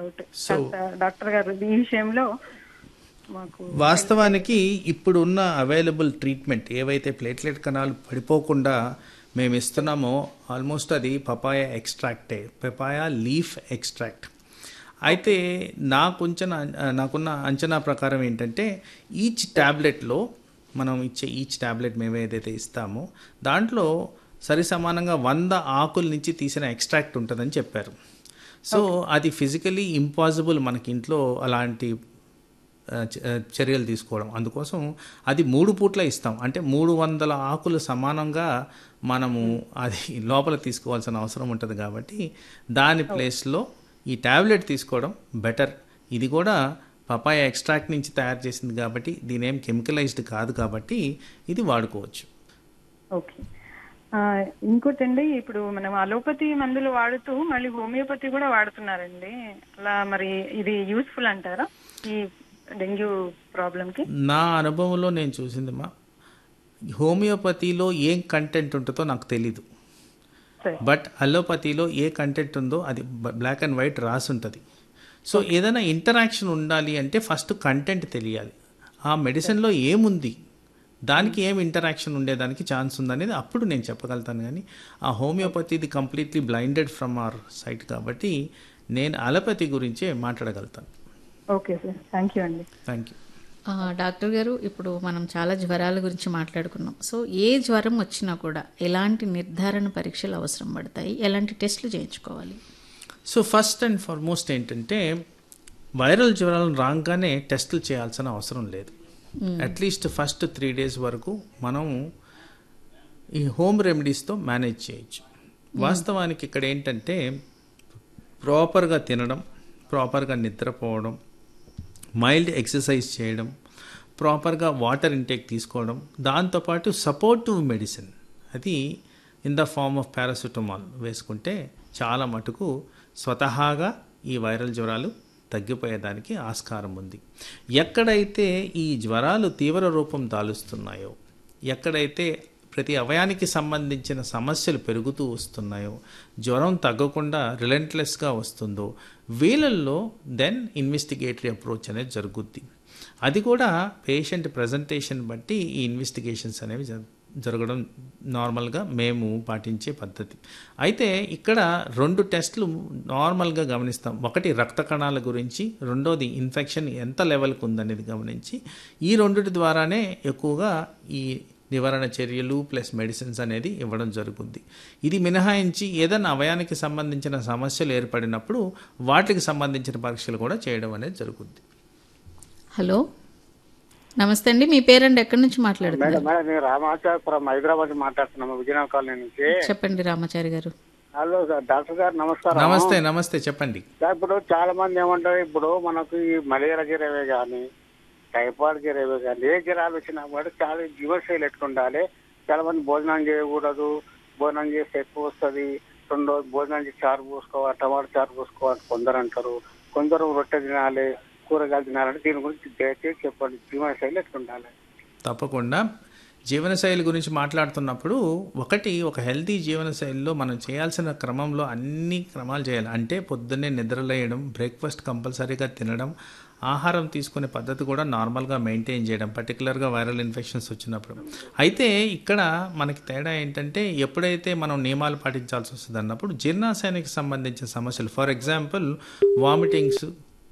doubt So- doctor గారు ఈ విషయంలో మాకు వాస్తవానికి ఇప్పుడు ఉన్న అవైలబుల్ ట్రీట్మెంట్ ఏవైతే ప్లేట్లెట్ కణాలు పడిపోకుండా మేము ఇస్తున్నామో ఆల్మోస్ట్ అది పపాయ ఎక్స్ట్రాక్టే పపాయ లీఫ్ ఎక్స్ట్రాక్ట్ అయితే నాకు అంచనా నాకున్న అంచనా ప్రకారం ఏంటంటే ఈచ్ ట్యాబ్లెట్లో మనం ఇచ్చే ఈచ్ ట్యాబ్లెట్ మేము ఏదైతే ఇస్తామో దాంట్లో సరి సమానంగా వంద ఆకుల నుంచి తీసిన ఎక్స్ట్రాక్ట్ ఉంటుందని చెప్పారు సో అది ఫిజికలీ ఇంపాసిబుల్ మనకి ఇంట్లో అలాంటి ఆ, చ- ఆ, చర్యలు తీసుకోవడం అందుకోసం అది మూడు పూట్ల ఇస్తాం అంటే మూడు వందల ఆకులు సమానంగా మనము అది లోపల తీసుకోవాల్సిన అవసరం ఉంటుంది కాబట్టి దాని ప్లేస్లో ఈ ట్యాబ్లెట్ తీసుకోవడం బెటర్ ఇది కూడా పపాయ ఎక్స్ట్రాక్ట్ నుంచి తయారు చేసింది కాబట్టి దీని ఏం కెమికలైజ్డ్ కాదు కాబట్టి ఇది వాడుకోవచ్చు ఓకే ఆ, ఇంకోటండి ఇప్పుడు మనం అలోపతి మందులు వాడుతూ మళ్ళీ హోమియోపతి కూడా వాడుతున్నారండి అలా మరి ఇది యూస్ఫుల్ అంటారా ఈ డెంగ్యూ ప్రాబ్లం కి నా అనుభవంలో నేను చూసిందమ్మా హోమియోపతిలో ఏం కంటెంట్ ఉంటుందో నాకు తెలీదు సరే బట్ అలోపతిలో ఏ కంటెంట్ ఉందో అది బ్లాక్ అండ్ వైట్ రాసి ఉంటుంది సో ఏదైనా ఇంటరాక్షన్ ఉండాలి అంటే ఫస్ట్ కంటెంట్ తెలియాలి ఆ మెడిసిన్లో ఏముంది దానికి ఏం ఇంటరాక్షన్ ఉండేదానికి ఛాన్స్ ఉందనేది అప్పుడు నేను చెప్పగలుగుతాను కానీ ఆ హోమియోపతిది completely blinded from our sight కాబట్టి నేను అలోపతి గురించే మాట్లాడగలుగుతాను ఓకే సార్ థ్యాంక్ యూ అండి థ్యాంక్ యూ ఆ, డాక్టర్ గారు ఇప్పుడు మనం చాలా జ్వరాల గురించి మాట్లాడుకున్నాం సో ఏ జ్వరం వచ్చినా కూడా ఎలాంటి నిర్ధారణ పరీక్షలు అవసరం పడతాయి ఎలాంటి టెస్టులు చేయించుకోవాలి సో ఫస్ట్ అండ్ ఫార్మోస్ట్ ఏంటంటే వైరల్ జ్వరాలు రాగానే టెస్టులు చేయాల్సిన అవసరం లేదు అట్లీస్ట్ ఫస్ట్ త్రీ డేస్ వరకు మనం ఈ హోమ్ రెమెడీస్తో మేనేజ్ చేయొచ్చు వాస్తవానికి ఇక్కడ ఏంటంటే ప్రాపర్గా తినడం ప్రాపర్గా నిద్రపోవడం మైల్డ్ ఎక్సర్సైజ్ చేయడం ప్రాపర్గా వాటర్ ఇంటేక్ తీసుకోవడం దాంతోపాటు సపోర్టివ్ మెడిసిన్ అది in the form of paracetamol వేసుకుంటే చాలా మటుకు స్వతహాగా ఈ వైరల్ జ్వరాలు తగ్గిపోయేదానికి ఆస్కారం ఉంది ఎక్కడైతే ఈ జ్వరాలు తీవ్ర రూపం దాలుస్తున్నాయో ఎక్కడైతే ప్రతి అవయానికి సంబంధించిన సమస్యలు పెరుగుతూ వస్తున్నాయో జ్వరం తగ్గకుండా రిలెంట్లెస్గా వస్తుందో వీళ్ళల్లో దెన్ ఇన్వెస్టిగేటరీ అప్రోచ్ అనేది జరుగుద్ది అది కూడా పేషెంట్ ప్రజెంటేషన్ బట్టి ఈ ఇన్వెస్టిగేషన్స్ అనేవి జరు- జరగడం నార్మల్గా మేము పాటించే పద్ధతి అయితే ఇక్కడ రెండు టెస్టులు నార్మల్గా గమనిస్తాం ఒకటి రక్త కణాల గురించి రెండోది ఇన్ఫెక్షన్ ఎంత లెవెల్కి ఉందనేది గమనించి ఈ రెండిటి ద్వారానే ఎక్కువగా ఈ నివారణ చర్యలు ప్లస్ మెడిసిన్స్ అనేది ఇవ్వడం జరుగుతుంది ఇది మినహాయించి ఏదైనా అవయానికి సంబంధించిన సమస్యలు ఏర్పడినప్పుడు వాటికి సంబంధించిన పరీక్షలు కూడా చేయడం అనేది జరుగుతుంది హలో నమస్తే అండి మీ పేరండి ఎక్కడి నుంచి మాట్లాడుతున్నారు మేడం మేడం నేను రామాచాపురం హైదరాబాద్ నుంచి మాట్లాడుతున్నాము విజయనగరం కాలనీ నుంచి చెప్పండి రామాచారి గారు హలో సార్ డాక్టర్ గారు నమస్కారం నమస్తే నమస్తే చెప్పండి సార్, ఇప్పుడు చాలా మంది ఏమంటారు ఇప్పుడు మనకు ఈ మలేరియా జ్వరమే కానీ టైఫాయిడ్ జ్వరమే కానీ ఏ జ్వరాలు వచ్చినా కూడా చాలా జీవశైలి ఎట్లుండాలి చాలా మంది భోజనం చేయకూడదు భోజనం చేస్తే ఎక్కువ వస్తుంది రెండు రోజులు భోజనం చేసి చారు పోసుకోవాలి టమాటా చారు పోసుకోవాలి కొందరు అంటారు కొందరు రొట్టె తినాలి కూరగాయలు తినాలంటే దీని గురించి దయచేసి చెప్పండి జీవనశైలి ఎట్లుండాలి తప్పకుండా జీవనశైలి గురించి మాట్లాడుతున్నప్పుడు ఒకటి ఒక హెల్తీ జీవనశైలిలో మనం చేయాల్సిన క్రమంలో అన్ని క్రమాలు చేయాలి అంటే పొద్దున్నే నిద్రలేయడం బ్రేక్ఫాస్ట్ కంపల్సరీగా తినడం ఆహారం తీసుకునే పద్ధతి కూడా నార్మల్గా మెయింటైన్ చేయడం పర్టికులర్గా వైరల్ ఇన్ఫెక్షన్స్ వచ్చినప్పుడు అయితే ఇక్కడ మనకి తేడా ఏంటంటే ఎప్పుడైతే మనం నియమాలు పాటించాల్సి వస్తుంది అన్నప్పుడు జీర్ణాశయానికి సంబంధించిన సమస్యలు for example vomitings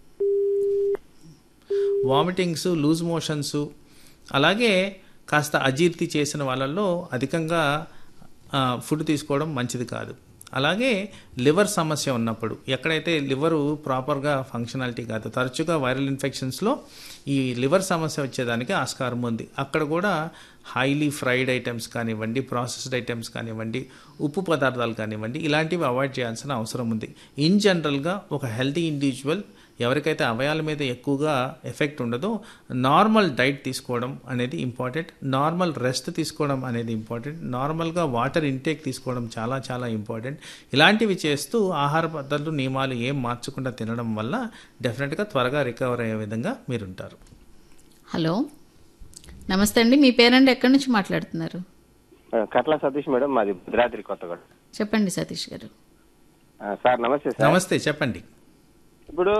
vomitings loose motions అలాగే కాస్త అజీర్తి చేసిన వాళ్ళల్లో అధికంగా ఆ, ఫుడ్ తీసుకోవడం మంచిది కాదు అలాగే లివర్ సమస్య ఉన్నప్పుడు ఎక్కడైతే లివరు ప్రాపర్గా ఫంక్షనాలిటీ కాదు తరచుగా వైరల్ ఇన్ఫెక్షన్స్లో ఈ లివర్ సమస్య వచ్చేదానికి ఆస్కారం ఉంది అక్కడ కూడా హైలీ ఫ్రైడ్ ఐటమ్స్ కానివ్వండి ప్రాసెస్డ్ ఐటమ్స్ కానివ్వండి ఉప్పు పదార్థాలు కానివ్వండి ఇలాంటివి అవాయిడ్ చేయాల్సిన అవసరం ఉంది ఇన్ జనరల్గా ఒక హెల్తీ ఇండివిజువల్ ఎవరికైతే అవయాల మీద ఎక్కువగా ఎఫెక్ట్ ఉండదో నార్మల్ డైట్ తీసుకోవడం అనేది ఇంపార్టెంట్ నార్మల్ రెస్ట్ తీసుకోవడం అనేది ఇంపార్టెంట్ నార్మల్గా వాటర్ ఇంటేక్ తీసుకోవడం చాలా చాలా ఇంపార్టెంట్ ఇలాంటివి చేస్తూ ఆహార పద్ధతులు నియమాలు ఏం మార్చకుండా తినడం వల్ల డెఫినెట్గా త్వరగా రికవర్ అయ్యే విధంగా మీరుంటారు హలో నమస్తే అండి మీ పేరండి ఎక్కడి నుంచి మాట్లాడుతున్నారు కట్ల సతీష్ మేడం మాది భద్రాద్రి కొత్తగూడ చెప్పండి సతీష్ గారు ఆ, సార్ నమస్తే సార్ నమస్తే చెప్పండి ఇప్పుడు